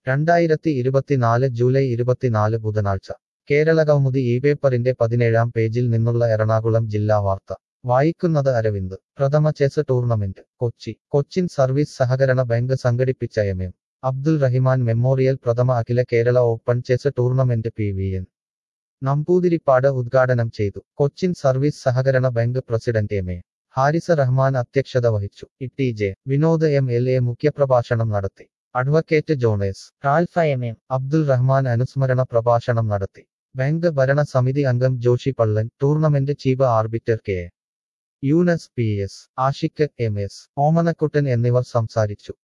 രണ്ടായിരത്തി ഇരുപത്തിനാല് ജൂലൈ ഇരുപത്തിനാല് ബുധനാഴ്ച കേരള കൗമുദി ഈ പേപ്പറിന്റെ പതിനേഴാം പേജിൽ നിന്നുള്ള എറണാകുളം ജില്ലാ വാർത്ത വായിക്കുന്നത് അരവിന്ദ് പ്രഥമ chess tournament Kochi Cochin service സഹകരണ ബാങ്ക് സംഘടിപ്പിച്ച M M Abdul Rahiman memorial പ്രഥമ അഖില Kerala open chess tournament P V N Namboothiripad ഉദ്ഘാടനം ചെയ്തു കൊച്ചിൻ സർവീസ് സഹകരണ bank president M A Haris Rahman അധ്യക്ഷത വഹിച്ചു E J Vinod M L A മുഖ്യപ്രഭാഷണം നടത്തി advocate Jones Ralph M M Abdul Rahman അനുസ്മരണ പ്രഭാഷണം നടത്തി ബാങ്ക് ഭരണ സമിതി അംഗം Joshi Pallan tournament chief arbiter K A. Yunus P S Ashiq M S Omanakuttan എന്നിവർ സംസാരിച്ചു